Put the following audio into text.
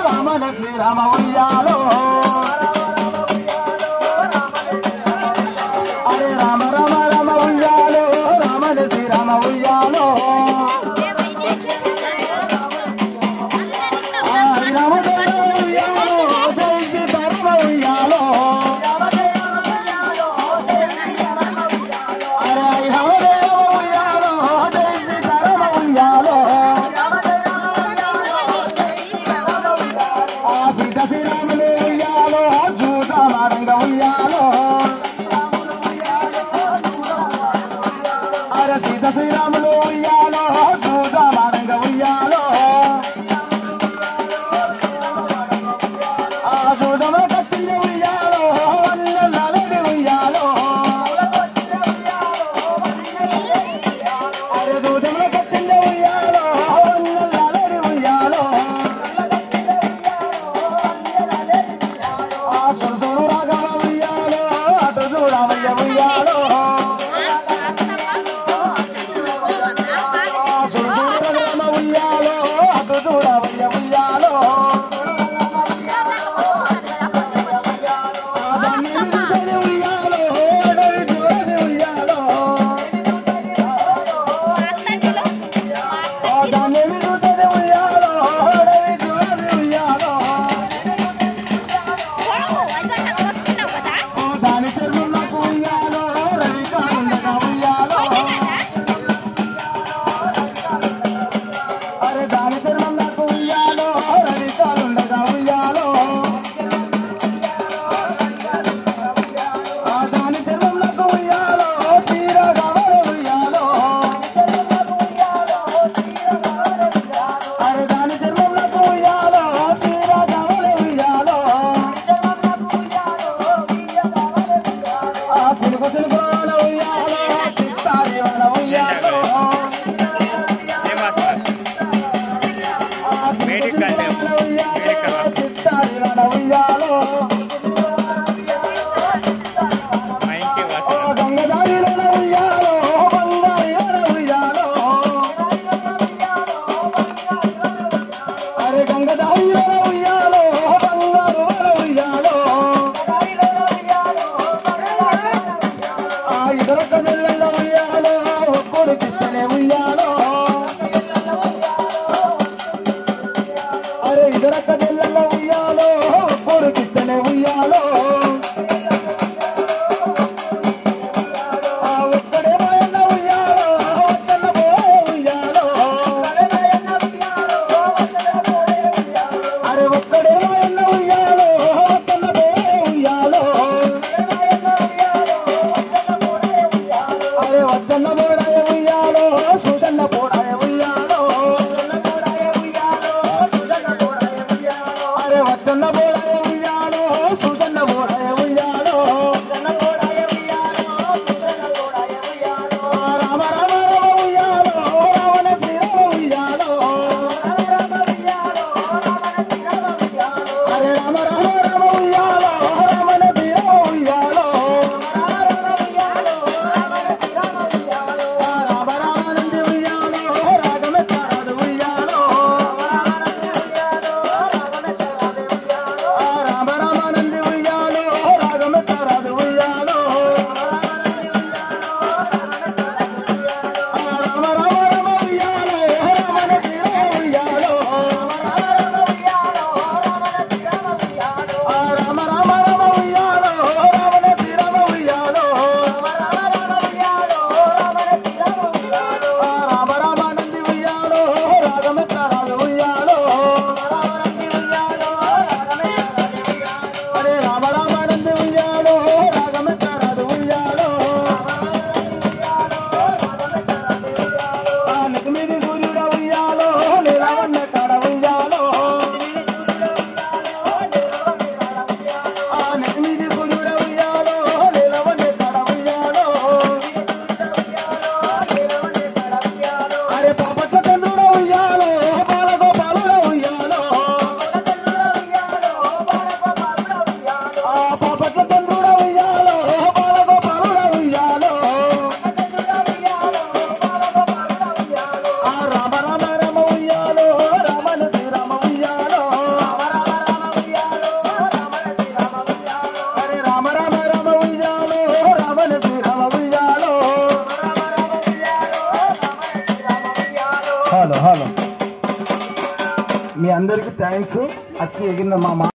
రామన శ్రీరామ ఉయ్యాలో అరే రామ రామ రామ ఉయ్యాలో రామన శ్రీరామ ఉయ్యాలో ఆ రామ జయ ఉయ్యాలో జై సీతారామ ఉయ్యాలో అరే రామదేవ ఉయ్యాలో జై సీతారామ ఉయ్యాలో ఆ సీత శ్రీరాములు ఉయ్యాలో జూత మారంగ ఉయ్యాలో అరే సీత శ్రీరాములు ఉయ్యాలో జూత మారంగ ఉయ్యాలో ఆ జూదమ కట్టింది ఉయ్యాలో అన్నలడి ఉయ్యాలో అరే జూదమ కట్టింది ఉయ్యాలో అన్నలడి ఉయ్యాలో ఆ సురుడు రాఘవ ఉయ్యాలో అటు చూడవయ్య ఉయ్యాలో ఆ సురుడు రాఘవ ఉయ్యాలో అటు చూడవయ్య ఉయ్యాలో ఆ దాన్ని విడిచని ఉయ్యాలో అడవి చూసి ఉయ్యాలో ఆ దాన్ని విడిచని ఉయ్యాలో అడవి చూసి ఉయ్యాలో ఆ దాని చెరువులకు ఉయ్యాలో రవి కానుండగా ఉయ్యాలో అరే దాని చెరువులకు ఉయ్యాలో రవి కానుండగా ఉయ్యాలో ఆ దాని చెరువులకు ఉయ్యాలో తీర గవర ఉయ్యాలో అరే దాని చెరువులకు ఉయ్యాలో తీర గవర ఉయ్యాలో ఆ సిలుగు సిలుగుల ఉయ్యాలో చిత్తారి వల ఉయ్యాలో ఆ సిలుగు సిలుగుల ఉయ్యాలో చిత్తారి వల ఉయ్యాలో ఓ గంగదారిలో ఉయ్యాలో బంగారిలో ఉయ్యాలో అరే గంగదారిలో ఉయ్యాలో బంగారు ఉయ్యాలో ఆ ఇదొక నెలలో ఉయ్యాలో ఒక్కడు కిస్తనే ఉయ్యాలో అరే ఇదొక నెలలో ఉయ్యాలో ఒక్కడు కిస్తనే ఉయ్యాలో ఆ ఒక్కడే మాయన్న ఉయ్యాలో ఒక్కన్న పోయే ఉయ్యాలో అరే ఒక్కడే మాయన్న ఉయ్యాలో ఒక్కన్న పోయే ఉయ్యాలో అరే వద్దన్న పోడాయ ఉయ్యాలో సుజన్న పోడాయ ఉయ్యాలో అరే వద్దన్న పోడాయ ఉయ్యాలో సుజన్న పోడాయ ఉయ్యాలో రామ రామ రామ ఉయ్యాలో రావణ శ్రీరామ ఉయ్యాలో మీ అందరికి థ్యాంక్స్ వచ్చి ఎగిరిన మా మా